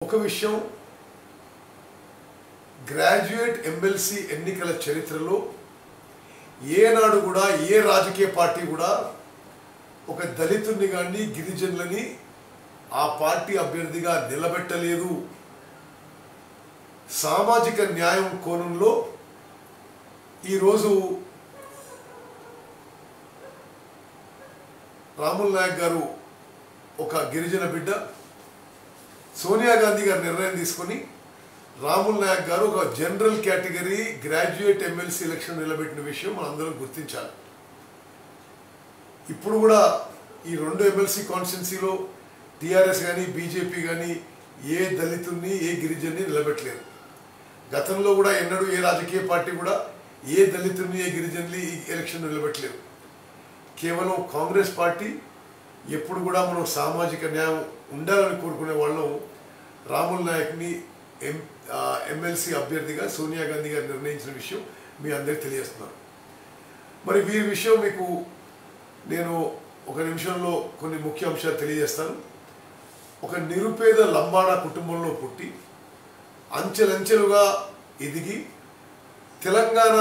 ఒక విషయం graduate MLC ఎన్నికల చరిత్రలో ఏనాడు కూడా ఏ రాజకీయ పార్టీ కూడా ఒక దళితుల్ని కానీ గిరిజనులని ఆ పార్టీ అభ్యర్థిగా నిలబెట్టలేదు సామాజిక న్యాయం కోణంలో ఈరోజు రాముల్ నాయక్ గారు ఒక గిరిజన బిడ్డ సోనియా గాంధీ గారు నిర్ణయం తీసుకొని రాముల్ నాయక్ గారు ఒక general category graduate MLC election నిలబెట్టిన విషయం మనందరం గుర్తించాలి ఇప్పుడు కూడా ఈ రెండు ఎమ్మెల్సీ కాన్స్టిట్యున్సీలో టీఆర్ఎస్ కానీ బీజేపీ కానీ ఏ దళితుల్ని ఏ గిరిజన్ని నిలబెట్టలేదు గతంలో కూడా ఎన్నడూ ఏ రాజకీయ పార్టీ కూడా ఏ దళితుల్ని ఏ గిరిజన్ని ఈ ఎలక్షన్ నిలబెట్టలేదు కేవలం కాంగ్రెస్ పార్టీ ఎప్పుడు కూడా మనం సామాజిక న్యాయం ఉండాలని కోరుకునే వాళ్ళం రాముల్ నాయక్ని ఎం ఎమ్మెల్సీ అభ్యర్థిగా సోనియా గాంధీ గారు నిర్ణయించిన విషయం మీ అందరికీ తెలియజేస్తున్నాను మరి వీరి విషయం మీకు నేను ఒక నిమిషంలో కొన్ని ముఖ్య అంశాలు తెలియజేస్తాను ఒక నిరుపేద లంబాడా కుటుంబంలో పుట్టి అంచెలంచెలుగా ఎదిగి తెలంగాణ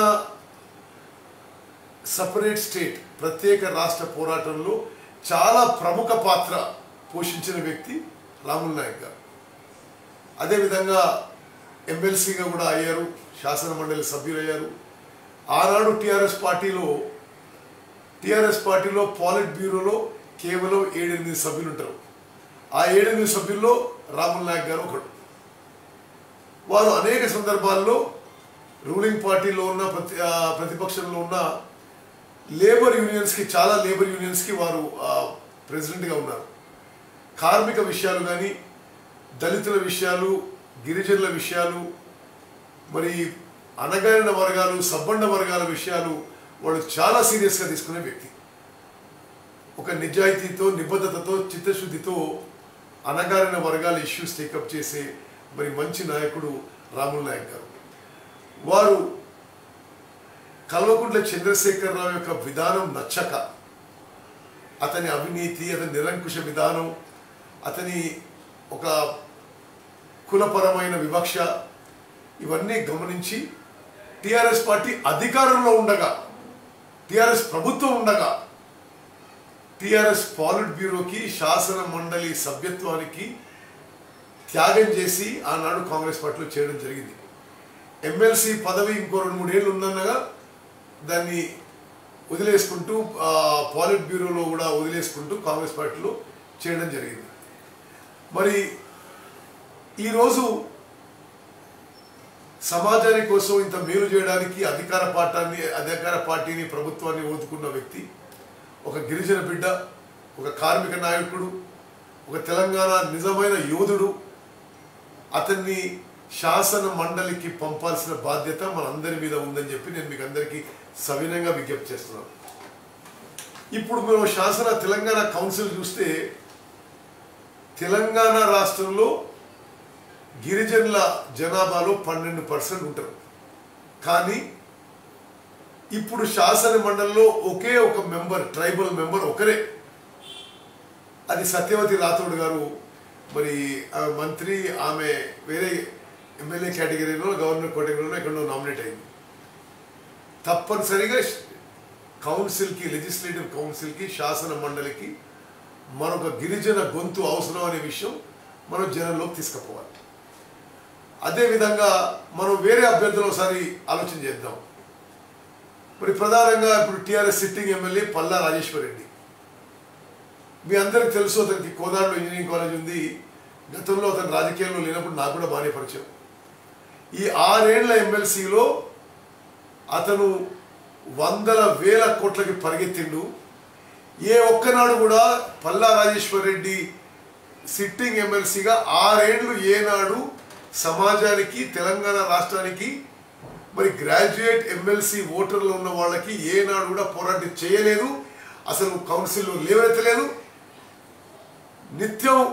సపరేట్ స్టేట్ ప్రత్యేక రాష్ట్ర పోరాటంలో చాలా ప్రముఖ పాత్ర పోషించిన వ్యక్తి రాముల్ నాయక్ గారు అదేవిధంగా ఎమ్మెల్సీగా కూడా అయ్యారు శాసన మండలి సభ్యులయ్యారు ఆనాడు టీఆర్ఎస్ పార్టీలో టీఆర్ఎస్ పార్టీలో పాలిట్ బ్యూరోలో కేవలం ఏడెనిమిది సభ్యులు ఉంటారు ఆ ఏడెనిమిది సభ్యుల్లో రాముల్ నాయక్ గారు ఒకడు వారు అనేక సందర్భాల్లో రూలింగ్ పార్టీలో ఉన్న ప్రతి ఆ, ప్రతిపక్షంలో ఉన్న లేబర్ యూనియన్స్కి చాలా లేబర్ యూనియన్స్కి వారు ఆ, ప్రెసిడెంట్గా ఉన్నారు కార్మిక విషయాలు కానీ దళితుల విషయాలు గిరిజనుల విషయాలు మరి అణగారిన వర్గాలు సబ్బండ వర్గాల విషయాలు వాళ్ళు చాలా సీరియస్గా తీసుకునే వ్యక్తి ఒక నిజాయితీతో నిబద్ధతతో చిత్తశుద్ధితో అణగారిన వర్గాల ఇష్యూస్ టేకప్ చేసే మరి మంచి నాయకుడు రాముల్ నాయక్ గారు వారు కల్వకుంట్ల చంద్రశేఖరరావు యొక్క విధానం నచ్చక అతని అవినీతి అతని నిరంకుశ విధానం అతని ఒక కులపరమైన వివక్ష ఇవన్నీ గమనించి టిఆర్ఎస్ పార్టీ అధికారంలో ఉండగా టిఆర్ఎస్ ప్రభుత్వం ఉండగా టిఆర్ఎస్ పాలిట్ బ్యూరోకి శాసన మండలి సభ్యత్వానికి త్యాగం చేసి ఆనాడు కాంగ్రెస్ పార్టీలో చేయడం జరిగింది ఎమ్మెల్సీ పదవి ఇంకో రెండు మూడేళ్ళు ఉందన్నగా దాన్ని వదిలేసుకుంటూ ఆ, పాలిట్ బ్యూరోలో కూడా వదిలేసుకుంటూ కాంగ్రెస్ పార్టీలో చేయడం జరిగింది మరి ఈరోజు సమాజాని కోసం ఇంత మేలు చేయడానికి అధికార పార్టాన్ని అధికార పార్టీని ప్రభుత్వాన్ని ఓదుకున్న వ్యక్తి ఒక గిరిజన బిడ్డ ఒక కార్మిక నాయకుడు ఒక తెలంగాణ నిజమైన యోధుడు అతన్ని శాసన మండలికి పంపాల్సిన బాధ్యత మనందరి మీద ఉందని చెప్పి నేను మీకు అందరికీ సవినంగా విజ్ఞప్తి చేస్తున్నాను ఇప్పుడు మేము శాసన తెలంగాణ కౌన్సిల్ చూస్తే తెలంగాణ రాష్ట్రంలో గిరిజనుల జనాభాలో పన్నెండు పర్సెంట్ ఉంటారు కానీ ఇప్పుడు శాసన మండలిలో ఒకే ఒక మెంబర్ ట్రైబల్ మెంబర్ ఒకరే అది సత్యవతి రాథోడ్ గారు మరి ఆ మంత్రి ఆమె వేరే ఎమ్మెల్యే కేటగిరీలో గవర్నర్ కేటగిరీలో ఎక్కడో నామినేట్ అయింది తప్పనిసరిగా కౌన్సిల్కి లెజిస్లేటివ్ కౌన్సిల్కి శాసన మండలికి మరొక గిరిజన గొంతు అవసరం అనే విషయం మనం జనంలోకి తీసుకుపోవాలి అదేవిధంగా మనం వేరే అభ్యర్థులు ఒకసారి ఆలోచన చేద్దాం మరి ప్రధానంగా ఇప్పుడు TRS sitting MLA Palla Rajeshwar Reddy మీ అందరికి తెలుసు అతనికి కోదాడలో ఇంజనీరింగ్ కాలేజ్ ఉంది గతంలో అతను రాజకీయాల్లో లేనప్పుడు నాకు కూడా బాగానే పరిచయం ఈ ఆరేళ్ల ఎమ్మెల్సీలో అతను వందల వేల కోట్లకి పరిగెత్తిండు ఏ ఒక్కనాడు కూడా పల్లా రాజేశ్వర్ రెడ్డి సిట్టింగ్ ఎమ్మెల్సీగా ఆరేళ్లు ఏనాడు సమాజానికి తెలంగాణ రాష్ట్రానికి మరి గ్రాడ్యుయేట్ ఎమ్మెల్సీ ఓటర్లు ఉన్న వాళ్ళకి ఏనాడు కూడా పోరాటం చేయలేదు అసలు కౌన్సిల్లో లేవనెత్తలేదు నిత్యం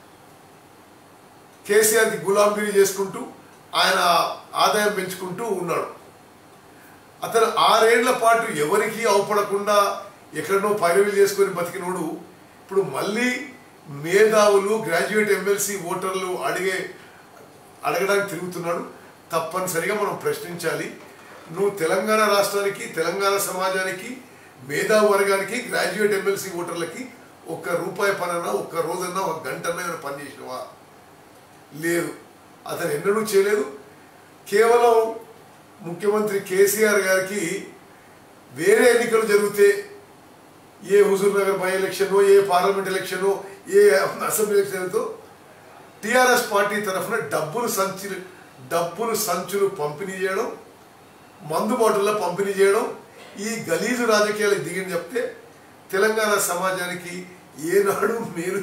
కేసీఆర్కి గులాంగిరి చేసుకుంటూ ఆయన ఆదాయం పెంచుకుంటూ ఉన్నాడు అతను ఆరేళ్ల పాటు ఎవరికి అవపడకుండా ఎక్కడనో పైరవీలు చేసుకొని బతికినోడు ఇప్పుడు మళ్ళీ మేధావులు గ్రాడ్యుయేట్ ఎమ్మెల్సీ ఓటర్లు అడిగే అడగడానికి తిరుగుతున్నాడు తప్పనిసరిగా మనం ప్రశ్నించాలి నువ్వు తెలంగాణ రాష్ట్రానికి తెలంగాణ సమాజానికి మేధావి వర్గానికి గ్రాడ్యుయేట్ ఎమ్మెల్సీ ఓటర్లకి ఒక్క రూపాయి పనన్నా ఒక్క రోజన్నా ఒక గంటన్నా ఏమైనా పని చేసినవా లేదు అతను ఎన్నడూ చేయలేదు కేవలం ముఖ్యమంత్రి కేసీఆర్ గారికి వేరే ఎన్నికలు జరిగితే ఏ హుజూర్ నగర్ బై ఎలక్షనో ఏ పార్లమెంట్ ఎలక్షనో ఏ అసెంబ్లీ ఎలక్షన్తో టిఆర్ఎస్ పార్టీ తరఫున డబ్బులు సంచులు డబ్బులు సంచులు పంపిణీ చేయడం మందు బాటిల్లో పంపిణీ చేయడం ఈ గలీజు రాజకీయాలకు దిగని చెప్తే తెలంగాణ సమాజానికి ఏనాడు మీరు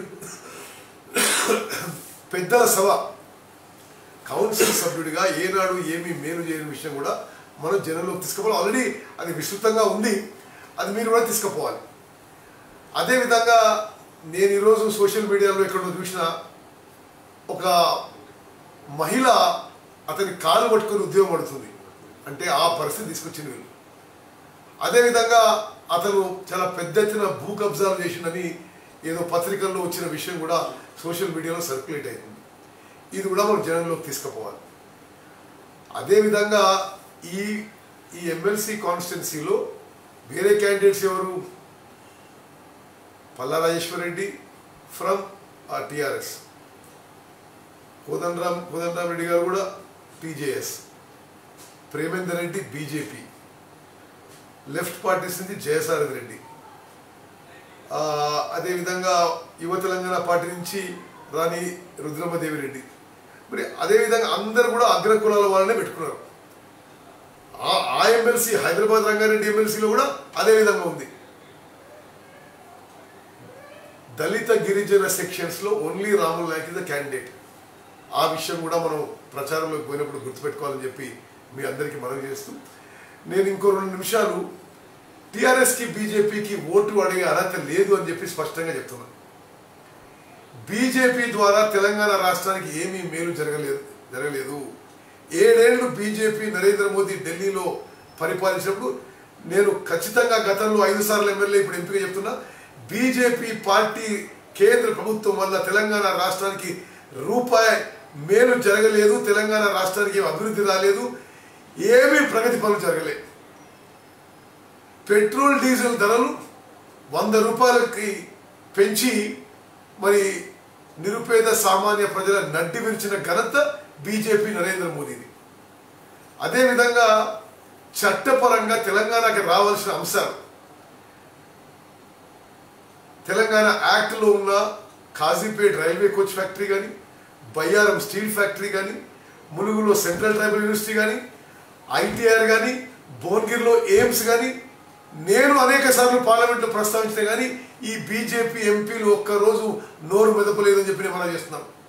పెద్దల సభ కౌన్సిల్ సభ్యుడిగా ఏనాడు ఏమీ మేలు చేయని విషయం కూడా మనం జనంలోకి తీసుకుపోవాలి ఆల్రెడీ అది విస్తృతంగా ఉంది అది మీరు కూడా తీసుకుపోవాలి అదేవిధంగా నేను ఈరోజు సోషల్ మీడియాలో ఎక్కడో చూసిన ఒక మహిళ అతని కాలు పట్టుకొని ఉద్యోగం పడుతుంది అంటే ఆ పరిస్థితి తీసుకొచ్చింది వీళ్ళు అదేవిధంగా అతను చాలా పెద్ద ఎత్తున భూ కబ్జాలు చేసిండని ఏదో పత్రికల్లో వచ్చిన విషయం కూడా సోషల్ మీడియాలో సర్క్యులేట్ అయింది ఇది కూడా మనం జనంలోకి తీసుకుపోవాలి అదేవిధంగా ఈ ఈ ఎమ్మెల్సీ కాన్స్టిట్యున్సీలో వేరే క్యాండిడేట్స్ ఎవరు పల్లా రాజేశ్వర్ రెడ్డి ఫ్రమ్ టిఆర్ఎస్ కోదండరామ్ కోదండరామ్ రెడ్డి గారు కూడా TJS Premender Reddy BJP left parties నుంచి జయసారథి రెడ్డి ఆ, అదేవిధంగా యువ తెలంగాణ పార్టీ నుంచి రాణి రుద్రమదేవి రెడ్డి మరి అదేవిధంగా అందరు కూడా అగ్రకులాల వాళ్ళనే పెట్టుకున్నారు ఆ- ఆ ఎమ్మెల్సీ హైదరాబాద్ రంగారెడ్డి ఎమ్మెల్సీలో కూడా అదే విధంగా ఉంది దళిత గిరిజన సెక్షన్స్ లో only Ramul Naik is the candidate ఆ విషయం కూడా మనం ప్రచారంలోకి పోయినప్పుడు గుర్తుపెట్టుకోవాలని చెప్పి మీ అందరికీ మనవి చేస్తూ నేను ఇంకో రెండు నిమిషాలు టిఆర్ఎస్కి బీజేపీకి ఓటు అడిగే అర్హత లేదు అని చెప్పి స్పష్టంగా చెప్తున్నాను బీజేపీ ద్వారా తెలంగాణ రాష్ట్రానికి ఏమీ మేలు జరగలేదు జరగలేదు ఏడేళ్లు బీజేపీ నరేంద్ర మోదీ ఢిల్లీలో పరిపాలించినప్పుడు నేను ఖచ్చితంగా గతంలో ఐదు సార్లు ఎమ్మెల్యే ఇప్పుడు ఎంపిక చెప్తున్నా బీజేపీ పార్టీ కేంద్ర ప్రభుత్వం వల్ల తెలంగాణ రాష్ట్రానికి రూపాయి మేలు జరగలేదు తెలంగాణ రాష్ట్రానికి ఏం అభివృద్ధి రాలేదు ఏమీ ప్రగతి పనులు జరగలేదు పెట్రోల్ డీజిల్ ధరలు వంద రూపాయలకి పెంచి మరి నిరుపేద సామాన్య ప్రజల నడ్డి విరిచిన ఘనత బీజేపీ నరేంద్ర మోదీది అదేవిధంగా చట్టపరంగా తెలంగాణకి రావాల్సిన అంశాలు తెలంగాణ యాక్ట్లో ఉన్న కాజీపేట్ రైల్వే కోచ్ ఫ్యాక్టరీ కానీ బయ్యారం స్టీల్ ఫ్యాక్టరీ కానీ ములుగులో సెంట్రల్ ట్రైబల్ యూనివర్సిటీ కానీ ఐటీఆర్ కానీ భువనగిరిలో ఎయిమ్స్ కానీ నేను అనేక సార్లు పార్లమెంట్లో ప్రస్తావించిన కానీ ఈ బీజేపీ ఎంపీలు ఒక్కరోజు నోరు మెదపలేదని చెప్పి నేను మనం చేస్తున్నాను